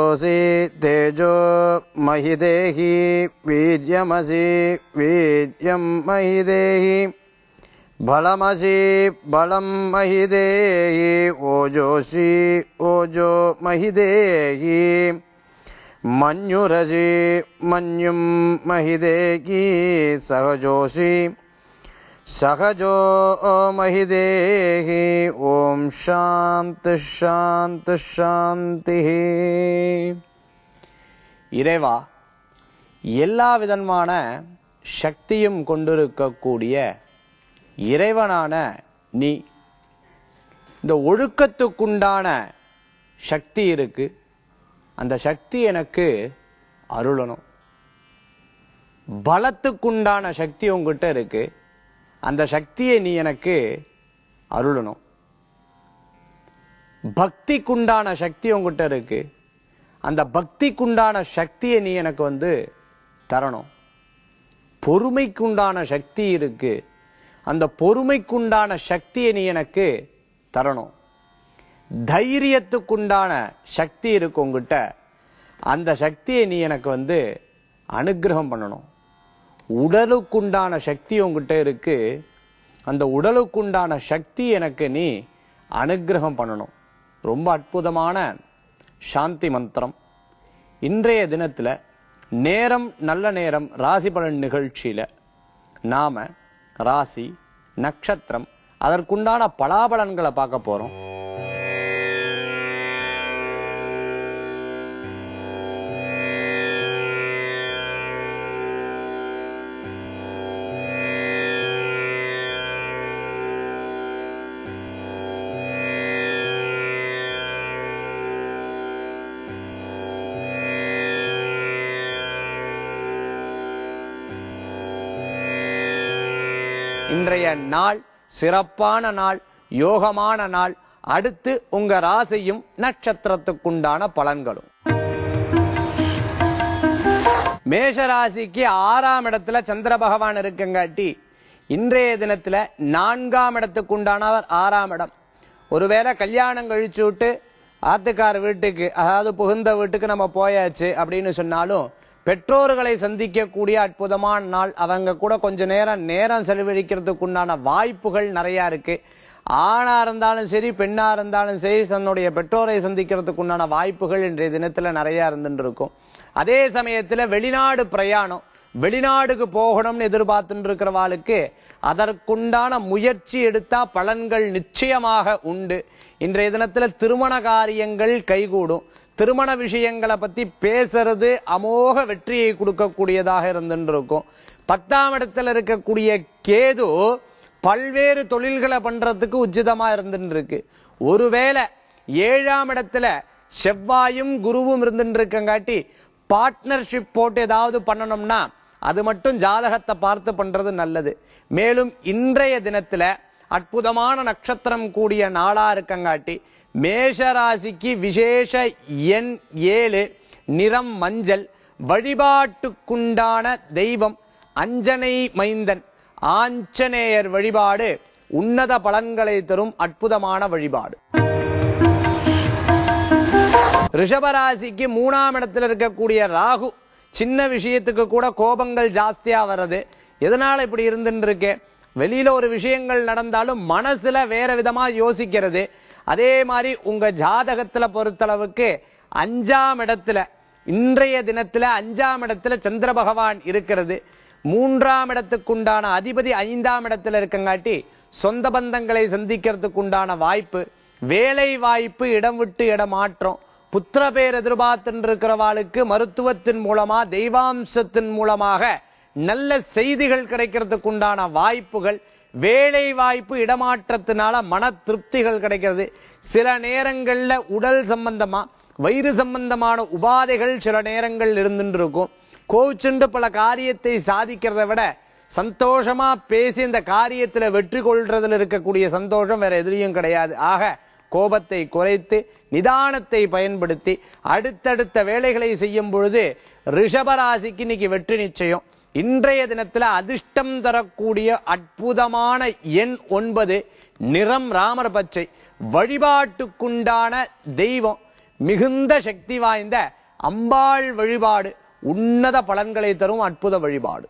तेजोसि तेजो महि देहि वीर्यमसि वीर्यं महि देहि बलमसि बलं महि देहि ओजोसि ओजो महि देहि मन्युरसि मन्युं महि देहि सहजोसि सहजो महि देहि ॐ शान्ति शान्ति शान्तिः இறைவா எல்லா விதமான சக்தியும் கொண்டிருக்கக்கூடிய இறைவனான நீ இந்த ஒழுக்கத்துக்குண்டான சக்தி இருக்கு அந்த சக்தி எனக்கு அருளணும் பலத்துக்குண்டான சக்தி உங்ககிட்ட இருக்கு அந்த சக்தியை நீ எனக்கு அருளணும் பக்திக்குண்டான சக்தி உங்ககிட்ட இருக்கு அந்த பக்திக்குண்டான சக்தியை நீ எனக்கு வந்து தரணும் பொறுமைக்குண்டான சக்தி இருக்கு அந்த பொறுமைக்குண்டான சக்தியை நீ எனக்கு தரணும் தைரியத்துக்குண்டான சக்தி இருக்கு உங்ககிட்ட அந்த சக்தியை நீ எனக்கு வந்து அனுக்கிரகம் பண்ணணும் உடலுக்குண்டான சக்தி உங்ககிட்ட இருக்கு அந்த உடலுக்குண்டான சக்தி எனக்கு நீ அனுக்கிரகம் பண்ணணும் ரொம்ப அற்புதமான சாந்தி மந்திரம் இன்றைய தினத்துல நேரம் நல்ல நேரம் ராசி பலன் நிகழ்ச்சியில நாம ராசி நட்சத்திரம் அதற்குண்டான பலாபலன்களை பார்க்க போறோம் இன்றைய நாள் சிறப்பான நாள் யோகமான நாள் அடுத்து உங்க ராசியும் நட்சத்திரத்துக்குண்டான பலன்களும் மேஷ ராசிக்கு ஆறாம் இடத்துல சந்திர பகவான் இருக்குங்காட்டி இன்றைய தினத்துல நான்காம் இடத்துக்கு உண்டானவர் ஆறாம் இடம் ஒருவேளை கல்யாணம் கழிச்சு விட்டு ஆத்துக்கார் வீட்டுக்கு அதாவது புகுந்த வீட்டுக்கு நம்ம போயாச்சு அப்படின்னு சொன்னாலும் பெற்றோர்களை சந்திக்கக்கூடிய அற்புதமான நாள் அவங்க கூட கொஞ்ச நேரம் நேரம் செலவழிக்கிறதுக்கு உண்டான வாய்ப்புகள் நிறைய இருக்கு ஆணா இருந்தாலும் சரி பெண்ணா இருந்தாலும் சரி தன்னுடைய பெற்றோரை சந்திக்கிறதுக்கு உண்டான வாய்ப்புகள் இன்றைய தினத்துல நிறைய இருந்துட்டு இருக்கும் அதே சமயத்துல வெளிநாடு பிரயாணம் வெளிநாடுக்கு போகணும்னு எதிர்பார்த்துட்டு இருக்கிறவாளுக்கு அதற்குண்டான முயற்சி எடுத்தா பலன்கள் நிச்சயமாக உண்டு இன்றைய தினத்துல திருமண காரியங்கள் கைகூடும் திருமண விஷயங்களை பத்தி பேசுறது அமோக வெற்றியை கொடுக்கக்கூடியதாக இருந்துட்டு இருக்கும் பத்தாம் இடத்துல இருக்கக்கூடிய கேது பல்வேறு தொழில்களை பண்றதுக்கு உச்சிதமா இருந்துட்டு இருக்கு ஒருவேளை ஏழாம் இடத்துல செவ்வாயும் குருவும் இருந்துட்டு இருக்கங்காட்டி பார்ட்னர்ஷிப் போட்டு ஏதாவது பண்ணணும்னா அது மட்டும் ஜாதகத்தை பார்த்து பண்றது நல்லது மேலும் இன்றைய தினத்துல அற்புதமான நட்சத்திரம் கூடிய நாளா இருக்கங்காட்டி மேஷ ராசிக்கு விசேஷ எண் ஏழு நிறம் மஞ்சள் வழிபாட்டுக்குண்டான தெய்வம் அஞ்சனை மைந்தன் ஆஞ்சநேயர் வழிபாடு உன்னத பலன்களை தரும் அற்புதமான வழிபாடு ரிஷபராசிக்கு மூணாம் இடத்துல இருக்கக்கூடிய ராகு சின்ன விஷயத்துக்கு கூட கோபங்கள் ஜாஸ்தியா வர்றது எதனால இப்படி இருந்துட்டு இருக்கு வெளியில ஒரு விஷயங்கள் நடந்தாலும் மனசுல வேற விதமா யோசிக்கிறது அதே மாதிரி உங்க ஜாதகத்துல பொறுத்தளவுக்கு அஞ்சாம் இடத்துல இன்றைய தினத்துல அஞ்சாம் இடத்துல சந்திர பகவான் இருக்கிறது மூன்றாம் இடத்துக்குண்டான அதிபதி ஐந்தாம் இடத்துல இருக்கங்காட்டி சொந்த பந்தங்களை சந்திக்கிறதுக்கு உண்டான வாய்ப்பு வேலை வாய்ப்பு இடம் விட்டு இடம் மாற்றம் புத்திர பேர் எதிர்பார்த்துட்டு இருக்கிறவாளுக்கு மருத்துவத்தின் மூலமா தெய்வாம்சத்தின் மூலமாக நல்ல செய்திகள் கிடைக்கிறதுக்கு உண்டான வாய்ப்புகள் வேலை வாய்ப்பு இடமாற்றத்தினால மன திருப்திகள் கிடைக்கிறது சில நேரங்கள்ல உடல் சம்பந்தமா வயிறு சம்பந்தமான உபாதைகள் சில நேரங்கள் இருந்துட்டு இருக்கும் கோச்சுண்டு பல காரியத்தை சாதிக்கிறதை விட சந்தோஷமா பேசி இந்த காரியத்துல வெற்றி கொள்றதுல இருக்கக்கூடிய சந்தோஷம் வேற எதுலயும் கிடையாது ஆக கோபத்தை குறைத்து நிதானத்தை பயன்படுத்தி அடுத்தடுத்த வேலைகளை செய்யும் பொழுது ரிஷபராசிக்கு இன்னைக்கு வெற்றி நிச்சயம் இன்றைய தினத்துல அதிர்ஷ்டம் தரக்கூடிய அற்புதமான எண் ஒன்பது நிறம் ராமர் பச்சை வழிபாட்டுக்குண்டான தெய்வம் மிகுந்த சக்தி வாய்ந்த அம்பாள் வழிபாடு உன்னத பலன்களை தரும் அற்புத வழிபாடு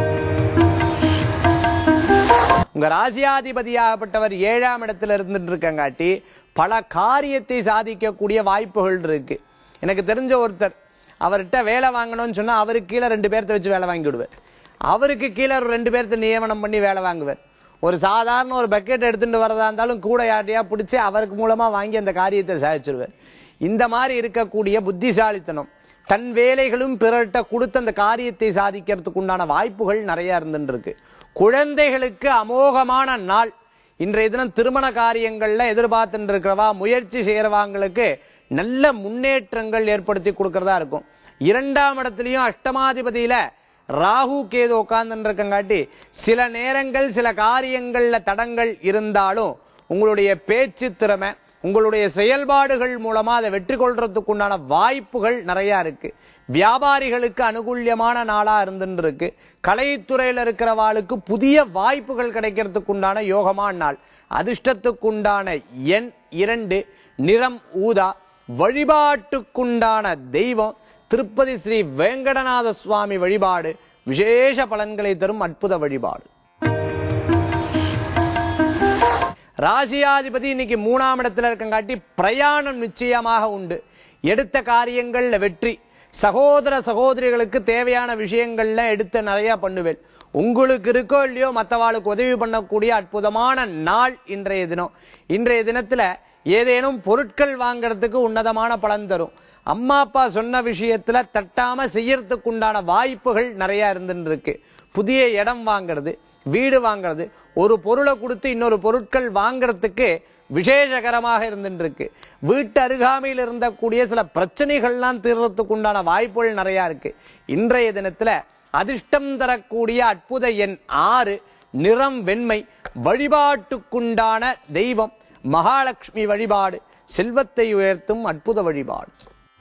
உங்க ராசியாதிபதியாகப்பட்டவர் ஏழாம் இடத்துல இருந்துட்டு இருக்கங்காட்டி பல காரியத்தை சாதிக்கக்கூடிய வாய்ப்புகள் இருக்கு எனக்கு தெரிஞ்ச ஒருத்தர் அவர்கிட்ட வேலை வாங்கணும்னு சொன்னா அவருக்கு கீழே ரெண்டு பேர்த்த வச்சு வேலை வாங்கி விடுவார் அவருக்கு கீழே ஒரு ரெண்டு பேர்த்த நியமனம் பண்ணி வேலை வாங்குவார் ஒரு சாதாரண ஒரு பக்கெட் எடுத்துட்டு வரதா இருந்தாலும் கூட யார்ட்டையா பிடிச்சி அவருக்கு மூலமா வாங்கி அந்த காரியத்தை சாதிச்சிருவார் இந்த மாதிரி இருக்கக்கூடிய புத்திசாலித்தனம் தன் வேலைகளும் பிறர்கிட்ட கொடுத்து அந்த காரியத்தை சாதிக்கிறதுக்கு உண்டான வாய்ப்புகள் நிறைய இருந்துட்டு இருக்கு குழந்தைகளுக்கு அமோகமான நாள் இன்றைய தினம் திருமண காரியங்கள்ல எதிர்பார்த்துட்டு இருக்கிறவா முயற்சி செய்யறவாங்களுக்கு நல்ல முன்னேற்றங்கள் ஏற்படுத்தி கொடுக்கறதா இருக்கும் இரண்டாம் இடத்துலயும் அஷ்டமாதிபதியில ராகு கேது உட்கார்ந்து இருக்கங்காட்டி சில நேரங்கள் சில காரியங்கள்ல தடங்கள் இருந்தாலும் உங்களுடைய பேச்சு திறமை உங்களுடைய செயல்பாடுகள் மூலமா அதை வெற்றி கொள்றதுக்கு உண்டான வாய்ப்புகள் நிறைய இருக்கு வியாபாரிகளுக்கு அனுகூல்யமான நாளா இருந்துட்டு இருக்கு கலைத்துறையில இருக்கிறவாளுக்கு புதிய வாய்ப்புகள் கிடைக்கிறதுக்கு உண்டான யோகமான நாள் அதிர்ஷ்டத்துக்குண்டான எண் இரண்டு நிறம் ஊதா வழிபாட்டுக்குண்டான தெய்வம் திருப்பதி ஸ்ரீ வேங்கடநாத சுவாமி வழிபாடு விசேஷ பலன்களை தரும் அற்புத வழிபாடு ராசியாதிபதி இன்னைக்கு மூணாம் இடத்துல இருக்கங்காட்டி பிரயாணம் நிச்சயமாக உண்டு எடுத்த காரியங்கள்ல வெற்றி சகோதர சகோதரிகளுக்கு தேவையான விஷயங்கள்ல எடுத்து நிறைய பண்ணுவேன் உங்களுக்கு இருக்கோ இல்லையோ மத்தவாளுக்கு உதவி பண்ணக்கூடிய அற்புதமான நாள் இன்றைய தினம் இன்றைய தினத்துல ஏதேனும் பொருட்கள் வாங்குறதுக்கு உன்னதமான பலன் தரும் அம்மா அப்பா சொன்ன விஷயத்துல தட்டாம செய்யறதுக்கு உண்டான வாய்ப்புகள் நிறைய இருந்துட்டு இருக்கு புதிய இடம் வாங்குறது வீடு வாங்குறது ஒரு பொருளை கொடுத்து இன்னொரு பொருட்கள் வாங்குறதுக்கு விசேஷகரமாக இருந்துட்டு இருக்கு வீட்டு அருகாமையில் இருந்தக்கூடிய சில பிரச்சனைகள்லாம் தீர்றதுக்கு உண்டான வாய்ப்புகள் நிறைய இருக்கு இன்றைய தினத்துல அதிர்ஷ்டம் தரக்கூடிய அற்புத எண் ஆறு நிறம் வெண்மை வழிபாட்டுக்குண்டான தெய்வம் மகாலட்சுமி வழிபாடு செல்வத்தை உயர்த்தும் அற்புத வழிபாடு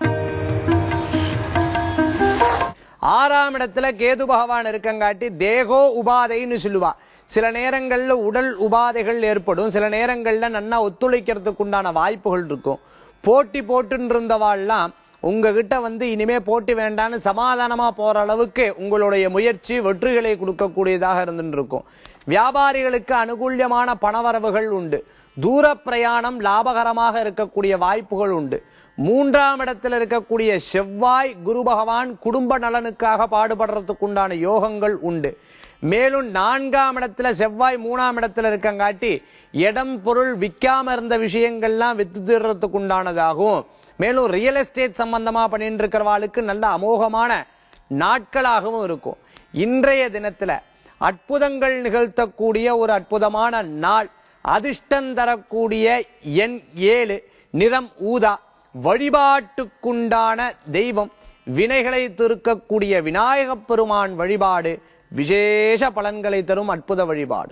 ஆறாம் இடத்துல கேது பகவான் இருக்கங்காட்டி தேகோ உபாதைன்னு சொல்லுவா சில நேரங்கள்ல உடல் உபாதைகள் ஏற்படும் சில நேரங்கள்ல நன்னா ஒத்துழைக்கிறதுக்கு உண்டான வாய்ப்புகள் இருக்கும் போட்டி போட்டுன்னு இருந்தவாள்லாம் உங்ககிட்ட வந்து இனிமே போட்டி வேண்டான்னு சமாதானமா போற அளவுக்கு உங்களுடைய முயற்சி வெற்றிகளை கொடுக்கக்கூடியதாக இருந்துட்டு இருக்கும் வியாபாரிகளுக்கு அனுகூல்யமான பணவரவுகள் உண்டு தூர பிரயாணம் லாபகரமாக இருக்கக்கூடிய வாய்ப்புகள் உண்டு மூன்றாம் இடத்தில் இருக்கக்கூடிய செவ்வாய் குரு பகவான் குடும்ப நலனுக்காக பாடுபடுறதுக்கு உண்டான யோகங்கள் உண்டு மேலும் நான்காம் இடத்துல செவ்வாய் மூணாம் இடத்துல இருக்கங்காட்டி இடம் பொருள் விற்காம இருந்த விஷயங்கள்லாம் வித்து தீர்றதுக்கு உண்டானதாகவும் மேலும் ரியல் எஸ்டேட் சம்பந்தமா பண்ணிட்டு இருக்கிறவாளுக்கு நல்ல அமோகமான நாட்களாகவும் இருக்கும் இன்றைய தினத்துல அற்புதங்கள் நிகழ்த்தக்கூடிய ஒரு அற்புதமான நாள் அதிர்ஷ்டம் தரக்கூடிய எண் ஏழு நிறம் ஊதா வழிபாட்டுக்குண்டான தெய்வம் வினைகளை தீர்க்கக்கூடிய விநாயகப் பெருமான் வழிபாடு விசேஷ பலன்களை தரும் அற்புத வழிபாடு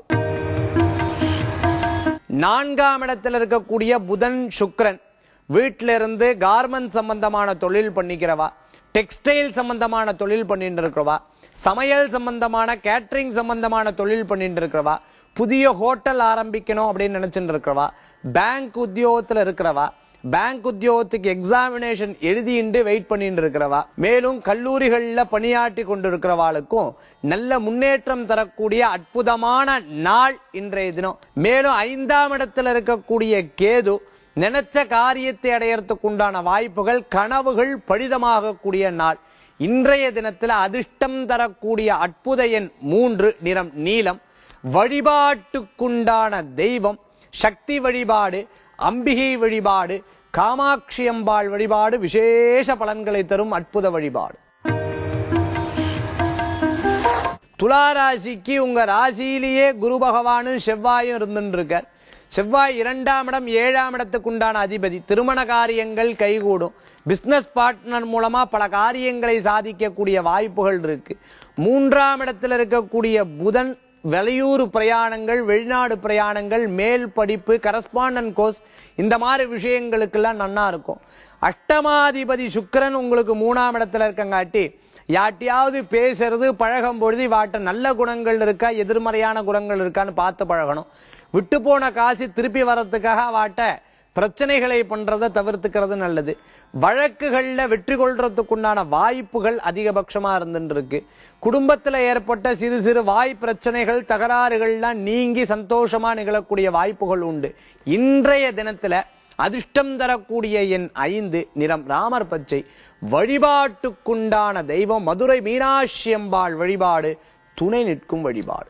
நான்காம் இடத்துல இருக்கக்கூடிய புதன் சுக்கிரன் வீட்டில இருந்து கார்மெண்ட் சம்பந்தமான தொழில் பண்ணிக்கிறவா டெக்ஸ்டைல் சம்பந்தமான தொழில் பண்ணிட்டு இருக்கிறவா சமையல் சம்பந்தமான கேட்டரிங் சம்பந்தமான தொழில் பண்ணிட்டு இருக்கிறவா புதிய ஹோட்டல் ஆரம்பிக்கணும் அப்படின்னு நினைச்சுட்டு இருக்கிறவா பேங்க் உத்தியோகத்துல இருக்கிறவா பேங்க் உத்தியோகத்துக்கு எக்ஸாமினேஷன் எழுதிண்டு வெயிட் பண்ணிட்டு இருக்கிறவா மேலும் கல்லூரிகள்ல பணியாற்றி கொண்டிருக்கிறவாளுக்கும் நல்ல முன்னேற்றம் தரக்கூடிய அற்புதமான நாள் இன்றைய தினம் மேலும் ஐந்தாம் இடத்துல இருக்கக்கூடிய கேது நினைச்ச காரியத்தை அடையறதுக்கு உண்டான வாய்ப்புகள் கனவுகள் பழிதமாகக்கூடிய நாள் இன்றைய தினத்துல அதிர்ஷ்டம் தரக்கூடிய அற்புத எண் மூன்று நிறம் நீலம் வழிபாட்டுக்குண்டான தெய்வம் சக்தி வழிபாடு அம்பிகை வழிபாடு காமாட்சி அம்பாள் வழிபாடு விசேஷ பலன்களை தரும் அற்புத வழிபாடு துலா ராசிக்கு உங்க ராசியிலேயே குரு பகவானும் செவ்வாயும் இருந்துட்டு இருக்கார் செவ்வாய் இரண்டாம் இடம் ஏழாம் இடத்துக்கு உண்டான அதிபதி திருமண காரியங்கள் கைகூடும் பிசினஸ் பார்ட்னர் மூலமா பல காரியங்களை சாதிக்கக்கூடிய வாய்ப்புகள் இருக்கு மூன்றாம் இடத்துல இருக்கக்கூடிய புதன் வெளியூர் பிரயாணங்கள் வெளிநாடு பிரயாணங்கள் மேல் படிப்பு கரஸ்பாண்டன்ட் கோர்ஸ் இந்த மாதிரி விஷயங்களுக்கெல்லாம் நன்னா இருக்கும் அஷ்டமாதிபதி சுக்கிரன் உங்களுக்கு மூணாம் இடத்துல இருக்கங்காட்டி யார்ட்டையாவது பேசுறது பழகும் பொழுது வாட்ட நல்ல குணங்கள் இருக்கா எதிர்மறையான குணங்கள் இருக்கான்னு பார்த்து பழகணும் விட்டு போன காசு திருப்பி வர்றதுக்காக வாட்ட பிரச்சனைகளை பண்றதை தவிர்த்துக்கிறது நல்லது வழக்குகள்ல வெற்றி கொள்றதுக்குண்டான வாய்ப்புகள் அதிகபட்சமா இருந்துட்டு இருக்கு குடும்பத்துல ஏற்பட்ட சிறு சிறு வாய் பிரச்சனைகள் தகராறுகள்லாம் நீங்கி சந்தோஷமா நிகழக்கூடிய வாய்ப்புகள் உண்டு இன்றைய தினத்துல அதிர்ஷ்டம் தரக்கூடிய எண் ஐந்து நிறம் ராமர் பச்சை வழிபாட்டுக்குண்டான தெய்வம் மதுரை மீனாட்சி அம்பாள் வழிபாடு துணை நிற்கும் வழிபாடு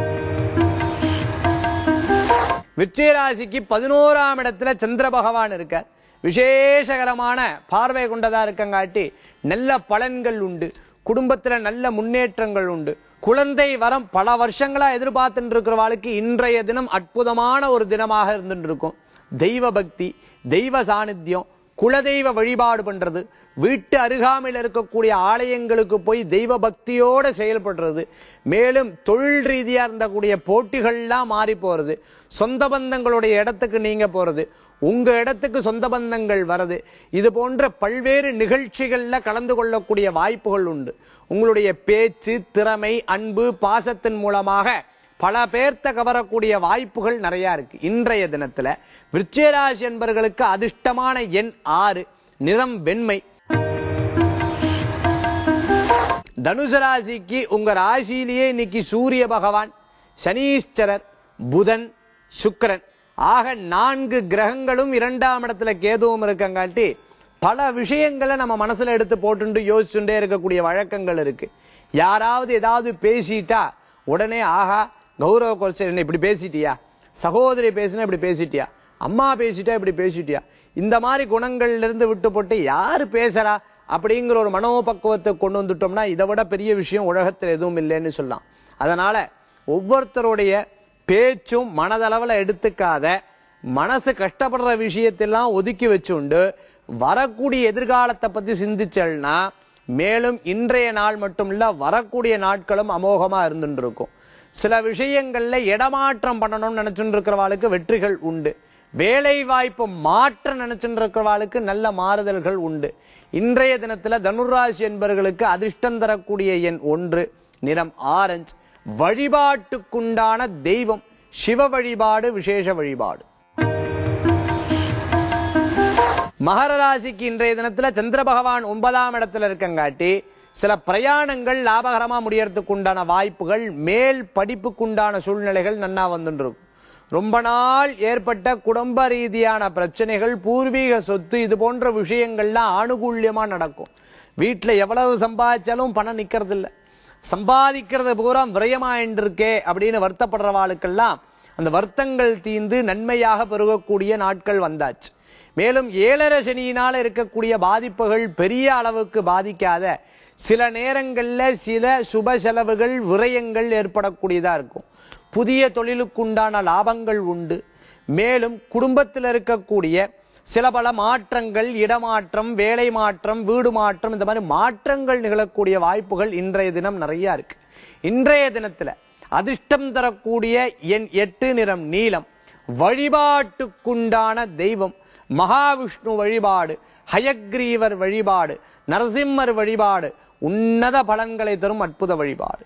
விருச்சிகராசிக்கு பதினோராம் இடத்துல சந்திர பகவான் இருக்கார் விசேஷகரமான பார்வை கொண்டதா இருக்கங்காட்டி நல்ல பலன்கள் உண்டு குடும்பத்துல நல்ல முன்னேற்றங்கள் உண்டு குழந்தை வரம் பல வருஷங்களா எதிர்பார்த்துட்டு இருக்கிறவாளுக்கு இன்றைய தினம் அற்புதமான ஒரு தினமாக இருந்துட்டு இருக்கும் தெய்வ பக்தி தெய்வ சாநித்தியம் குலதெய்வ வழிபாடு பண்றது வீட்டு அருகாமையில் இருக்கக்கூடிய ஆலயங்களுக்கு போய் தெய்வ பக்தியோட செயல்படுறது மேலும் தொழில் ரீதியா இருந்தக்கூடிய போட்டிகள்லாம் மாறி போறது சொந்த பந்தங்களுடைய இடத்துக்கு நீங்க போறது உங்க இடத்துக்கு சொந்த பந்தங்கள் வருது இது போன்ற பல்வேறு நிகழ்ச்சிகள்ல கலந்து கொள்ளக்கூடிய வாய்ப்புகள் உண்டு உங்களுடைய பேச்சு திறமை அன்பு பாசத்தின் மூலமாக பல பேர்த்த கவரக்கூடிய வாய்ப்புகள் நிறைய இருக்கு இன்றைய தினத்துல விருச்சிகராசி என்பவர்களுக்கு அதிர்ஷ்டமான எண் ஆறு நிறம் வெண்மை தனுசு ராசிக்கு உங்க ராசியிலேயே இன்னைக்கு சூரிய பகவான் சனீஸ்வரர் புதன் சுக்கிரன் ஆக நான்கு கிரகங்களும் இரண்டாம் இடத்துல கேதுவும் இருக்கங்காட்டி பல விஷயங்களை நம்ம மனசுல எடுத்து போட்டுண்டு யோசிச்சுட்டே இருக்கக்கூடிய வழக்கங்கள் இருக்கு யாராவது ஏதாவது பேசிட்டா உடனே ஆஹா கௌரவ குறைச்சல் என்ன இப்படி பேசிட்டியா சகோதரி பேசினா இப்படி பேசிட்டியா அம்மா பேசிட்டா இப்படி பேசிட்டியா இந்த மாதிரி குணங்கள்ல இருந்து விட்டு போட்டு யாரு பேசுறா அப்படிங்கிற ஒரு மனோபக்குவத்தை கொண்டு வந்துட்டோம்னா இதை விட பெரிய விஷயம் உலகத்துல எதுவும் இல்லைன்னு சொல்லலாம் அதனால ஒவ்வொருத்தருடைய பேச்சும் மனதளவுல எடுத்துக்காத மனசு கஷ்டப்படுற விஷயத்தெல்லாம் ஒதுக்கி வச்சுண்டு வரக்கூடிய எதிர்காலத்தை பத்தி சிந்திச்சல்னா மேலும் இன்றைய நாள் மட்டும் இல்ல வரக்கூடிய நாட்களும் அமோகமா இருந்துட்டு இருக்கும் சில விஷயங்கள்ல இடமாற்றம் பண்ணணும்னு நினைச்சுட்டு இருக்கிறவாளுக்கு வெற்றிகள் உண்டு வேலை வாய்ப்பு மாற்ற நினைச்சுட்டு இருக்கிறவாளுக்கு நல்ல மாறுதல்கள் உண்டு இன்றைய தினத்துல தனுராசி என்பவர்களுக்கு அதிர்ஷ்டம் தரக்கூடிய எண் ஒன்று நிறம் ஆரஞ்சு வழிபாட்டுக்குண்டான தெய்வம் சிவ வழிபாடு விசேஷ வழிபாடு மகர ராசிக்கு இன்றைய தினத்துல சந்திர பகவான் ஒன்பதாம் இடத்துல இருக்கங்காட்டி சில பிரயாணங்கள் லாபகரமா முடியறதுக்கு உண்டான வாய்ப்புகள் மேல் படிப்புக்குண்டான சூழ்நிலைகள் நன்னா வந்துட்டு இருக்கும் ரொம்ப நாள் ஏற்பட்ட குடும்ப ரீதியான பிரச்சனைகள் பூர்வீக சொத்து இது போன்ற விஷயங்கள்லாம் ஆணுகூல்யமா நடக்கும் வீட்டுல எவ்வளவு சம்பாதிச்சாலும் பணம் நிக்கிறது இல்ல சம்பாதிக்கிறது பூரா விரயமாயின்னு இருக்கே அப்படின்னு வருத்தப்படுறவாளுக்கெல்லாம் அந்த வருத்தங்கள் தீந்து நன்மையாக பெருகக்கூடிய நாட்கள் வந்தாச்சு மேலும் ஏழரை சனியினால இருக்கக்கூடிய பாதிப்புகள் பெரிய அளவுக்கு பாதிக்காத சில நேரங்கள்ல சில சுப செலவுகள் விரயங்கள் ஏற்படக்கூடியதா இருக்கும் புதிய தொழிலுக்குண்டான லாபங்கள் உண்டு மேலும் குடும்பத்தில் இருக்கக்கூடிய சில பல மாற்றங்கள் இடமாற்றம் வேலை மாற்றம் வீடு மாற்றம் இந்த மாதிரி மாற்றங்கள் நிகழக்கூடிய வாய்ப்புகள் இன்றைய தினம் நிறைய இருக்கு இன்றைய தினத்துல அதிர்ஷ்டம் தரக்கூடிய என் எட்டு நிறம் நீலம் வழிபாட்டுக்குண்டான தெய்வம் மகாவிஷ்ணு வழிபாடு ஹயக்ரீவர் வழிபாடு நரசிம்மர் வழிபாடு உன்னத பலன்களை தரும் அற்புத வழிபாடு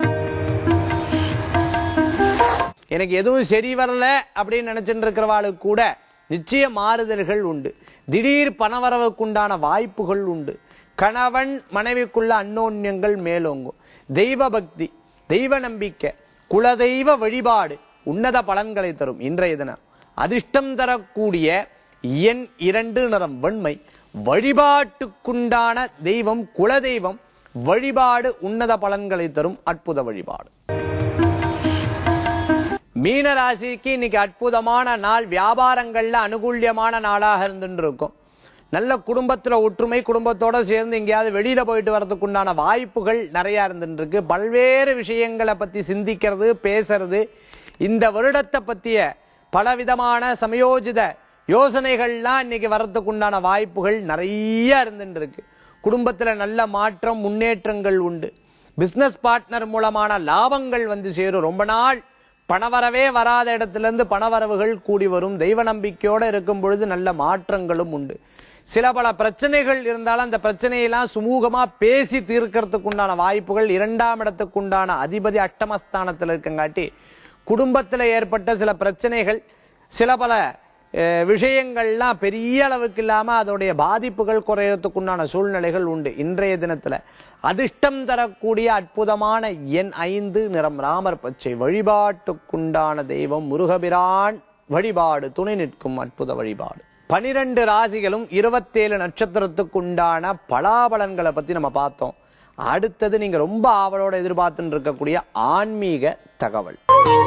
எனக்கு எதுவும் சரி வரல அப்படின்னு நினைச்சிட்டு இருக்கிறவாளுக்கு கூட நிச்சய மாறுதல்கள் உண்டு திடீர் பணவரவுக்குண்டான வாய்ப்புகள் உண்டு கணவன் மனைவிக்குள்ள அன்னோன்யங்கள் மேலோங்கும் தெய்வ பக்தி தெய்வ நம்பிக்கை குலதெய்வ வழிபாடு உன்னத பலன்களை தரும் இன்றைய தினம் அதிர்ஷ்டம் தரக்கூடிய எண் இரண்டு நிறம் வெண்மை வழிபாட்டுக்குண்டான தெய்வம் குலதெய்வம் வழிபாடு உன்னத பலன்களை தரும் அற்புத வழிபாடு மீன ராசிக்கு இன்னைக்கு அற்புதமான நாள் வியாபாரங்கள்ல அனுகூல்யமான நாளாக இருந்துட்டு இருக்கும் நல்ல குடும்பத்துல ஒற்றுமை குடும்பத்தோட சேர்ந்து எங்கேயாவது வெளியில போயிட்டு வரதுக்கு உண்டான வாய்ப்புகள் நிறைய இருந்துட்டு இருக்கு பல்வேறு விஷயங்களை பத்தி சிந்திக்கிறது பேசுறது இந்த வருடத்தை பத்திய பலவிதமான சமயோஜித யோசனைகள்லாம் இன்னைக்கு வர்றதுக்கு உண்டான வாய்ப்புகள் நிறைய இருந்துட்டு இருக்கு குடும்பத்துல நல்ல மாற்றம் முன்னேற்றங்கள் உண்டு பிசினஸ் பார்ட்னர் மூலமான லாபங்கள் வந்து சேரும் ரொம்ப நாள் பணவரவே வராத இடத்துல இருந்து பணவரவுகள் கூடி வரும் தெய்வ நம்பிக்கையோட இருக்கும் பொழுது நல்ல மாற்றங்களும் உண்டு சில பல பிரச்சனைகள் இருந்தாலும் அந்த பிரச்சனையெல்லாம் சுமூகமா பேசி தீர்க்கறதுக்கு உண்டான வாய்ப்புகள் இரண்டாம் இடத்துக்கு உண்டான அதிபதி அஷ்டமஸ்தானத்துல இருக்கங்காட்டி குடும்பத்துல ஏற்பட்ட சில பிரச்சனைகள் சில பல அஹ், விஷயங்கள்லாம் பெரிய அளவுக்கு இல்லாம அதோடைய பாதிப்புகள் குறையறதுக்கு உண்டான சூழ்நிலைகள் உண்டு இன்றைய தினத்துல அதிர்ஷ்டம் தரக்கூடிய அற்புதமான எண் ஐந்து நிறம் ராமர் பச்சை வழிபாட்டுக்குண்டான தெய்வம் முருகபிரான் வழிபாடு துணை நிற்கும் அற்புத வழிபாடு பனிரெண்டு ராசிகளும் இருபத்தேழு நட்சத்திரத்துக்குண்டான பலாபலன்களை பத்தி நம்ம பார்த்தோம் அடுத்தது நீங்க ரொம்ப ஆவலோட எதிர்பார்த்துட்டு இருக்கக்கூடிய ஆன்மீக தகவல்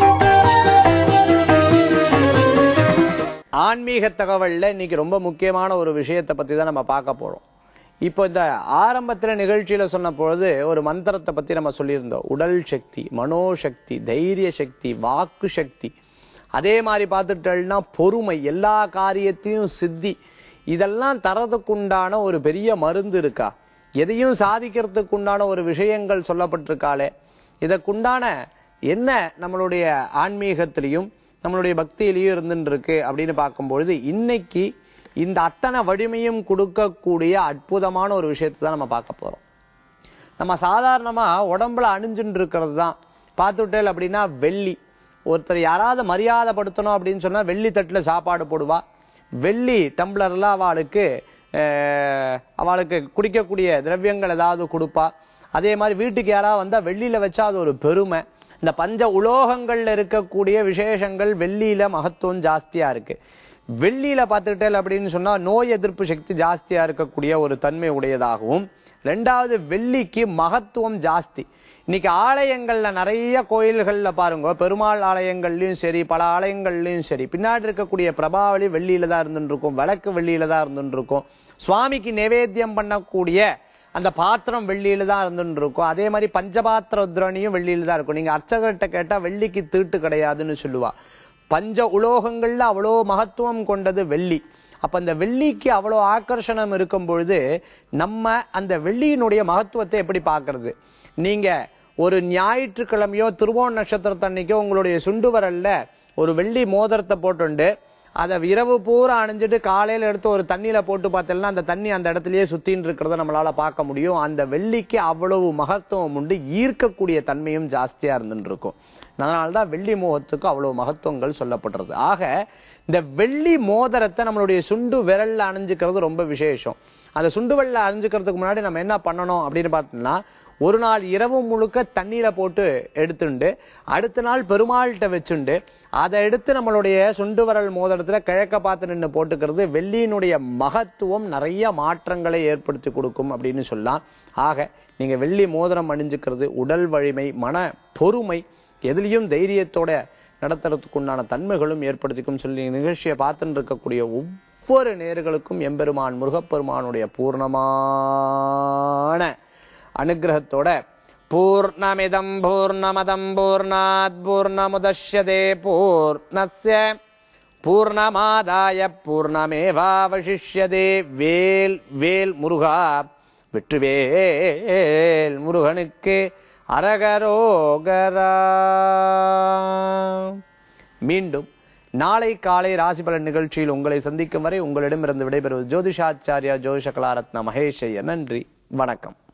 ஆன்மீக தகவல்ல இன்னைக்கு ரொம்ப முக்கியமான ஒரு விஷயத்தை பத்தி தான் நம்ம பார்க்க போறோம் இப்போ இந்த ஆரம்பத்துல நிகழ்ச்சியில சொன்ன பொழுது ஒரு மந்திரத்தை பத்தி நம்ம சொல்லியிருந்தோம் உடல் சக்தி மனோசக்தி தைரிய சக்தி வாக்கு சக்தி அதே மாதிரி பார்த்துட்டோம்னா பொறுமை எல்லா காரியத்தையும் சித்தி இதெல்லாம் தரதுக்குண்டான ஒரு பெரிய மருந்து இருக்கா எதையும் சாதிக்கிறதுக்கு உண்டான ஒரு விஷயங்கள் சொல்லப்பட்டிருக்காளே இதற்குண்டான என்ன நம்மளுடைய ஆன்மீகத்திலையும் நம்மளுடைய பக்தியிலையும் இருந்துட்டு இருக்கு அப்படின்னு பார்க்கும்பொழுது இன்னைக்கு இந்த அத்தனை வலிமையும் கொடுக்கக்கூடிய அற்புதமான ஒரு விஷயத்தை தான் நம்ம பார்க்க போறோம் நம்ம சாதாரணமா உடம்புல அணிஞ்சுட்டு இருக்கிறது தான் பார்த்துட்டேல் அப்படின்னா வெள்ளி ஒருத்தர் யாராவது மரியாதைப்படுத்தணும் அப்படின்னு சொன்னா வெள்ளி தட்டுல சாப்பாடு போடுவா வெள்ளி டம்ளர்ல அவளுக்கு அஹ், அவளுக்கு குடிக்கக்கூடிய திரவியங்கள் ஏதாவது கொடுப்பா அதே மாதிரி வீட்டுக்கு யாராவது வந்தா வெள்ளியில வச்சா அது ஒரு பெருமை இந்த பஞ்ச உலோகங்கள்ல இருக்கக்கூடிய விசேஷங்கள் வெள்ளியில மகத்துவம் ஜாஸ்தியா இருக்கு வெள்ளியில பார்த்துக்கிட்டேன் அப்படின்னு சொன்னா நோய் எதிர்ப்பு சக்தி ஜாஸ்தியா இருக்கக்கூடிய ஒரு தன்மை உடையதாகவும் ரெண்டாவது வெள்ளிக்கு மகத்துவம் ஜாஸ்தி இன்னைக்கு ஆலயங்கள்ல நிறைய கோயில்கள்ல பாருங்க பெருமாள் ஆலயங்கள்லயும் சரி பல ஆலயங்கள்லயும் சரி பின்னாடி இருக்கக்கூடிய பிரபாவளி வெள்ளியில தான் இருந்துட்டு இருக்கும் விளக்கு வெள்ளியில தான் இருந்துட்டு இருக்கும் சுவாமிக்கு நிவேத்தியம் பண்ணக்கூடிய அந்த பாத்திரம் வெள்ளியில தான் இருந்துட்டு இருக்கும் அதே மாதிரி பஞ்சபாத்திர உத்ரணியும் வெள்ளியில தான் இருக்கும் நீங்க அர்ச்சகர்கிட்ட கேட்டா வெள்ளிக்கு தீட்டு கிடையாதுன்னு சொல்லுவா பஞ்ச உலோகங்கள்ல அவ்வளோ மகத்துவம் கொண்டது வெள்ளி அப்ப அந்த வெள்ளிக்கு அவ்வளோ ஆக்கர்ஷணம் இருக்கும் பொழுது நம்ம அந்த வெள்ளியினுடைய மகத்துவத்தை எப்படி பார்க்கிறது நீங்க ஒரு ஞாயிற்றுக்கிழமையோ திருவோண நட்சத்திரத்தன்னைக்கோ உங்களுடைய சுண்டு வரல்ல ஒரு வெள்ளி மோதிரத்தை போட்டுண்டு அதை இரவு பூரா அணிஞ்சிட்டு காலையில எடுத்து ஒரு தண்ணியில போட்டு பார்த்தோம்னா அந்த தண்ணி அந்த இடத்துலயே சுத்தின்னு இருக்கிறத நம்மளால பார்க்க முடியும் அந்த வெள்ளிக்கு அவ்வளவு மகத்துவம் உண்டு ஈர்க்கக்கூடிய தன்மையும் ஜாஸ்தியா இருந்துட்டு இருக்கும் அதனாலதான் வெள்ளி மோகத்துக்கு அவ்வளவு மகத்துவங்கள் சொல்லப்படுறது ஆக இந்த வெள்ளி மோதிரத்தை நம்மளுடைய சுண்டு விரல்ல அணிஞ்சுக்கிறது ரொம்ப விசேஷம் அந்த சுண்டு விரல்ல அணிஞ்சுக்கிறதுக்கு முன்னாடி நம்ம என்ன பண்ணணும் அப்படின்னு பார்த்தோம்னா ஒரு நாள் இரவு முழுக்க தண்ணியில போட்டு எடுத்துண்டு அடுத்த நாள் பெருமாள்கிட்ட வச்சுண்டு அதை எடுத்து நம்மளுடைய சுண்டு விரல் மோதிரத்துல கிழக்க பார்த்து நின்று போட்டுக்கிறது வெள்ளியினுடைய மகத்துவம் நிறைய மாற்றங்களை ஏற்படுத்தி கொடுக்கும் அப்படின்னு சொல்லலாம் ஆக நீங்க வெள்ளி மோதிரம் அணிஞ்சுக்கிறது உடல் வலிமை மன பொறுமை எதுலயும் தைரியத்தோட நடத்துறதுக்கு உண்டான தன்மைகளும் ஏற்படுத்திக்கும் சொல்லி நிகழ்ச்சியை பார்த்துட்டு இருக்கக்கூடிய ஒவ்வொரு நேர்களுக்கும் எம்பெருமான் முருகப்பெருமானுடைய பூர்ணமான அனுகிரகத்தோட பூர்ணமிதம் பூர்ணமதம் பூர்ணாத் பூர்ணமுதஷ்யதே பூர்ணஸ்ய பூர்ணமாதாய பூர்ணமேவாவசிஷ்யதே வேல் வேல் முருகா வெற்றுவேல் முருகனுக்கு அரகரோகரா மீண்டும் நாளை காலை ராசிபலன் நிகழ்ச்சியில் உங்களை சந்திக்கும் வரை உங்களிடமிருந்து விடைபெறுவது ஜோதிஷாச்சாரியா ஜோதிஷ கலாரத்ன மகேஷ் ஐயர் நன்றி வணக்கம்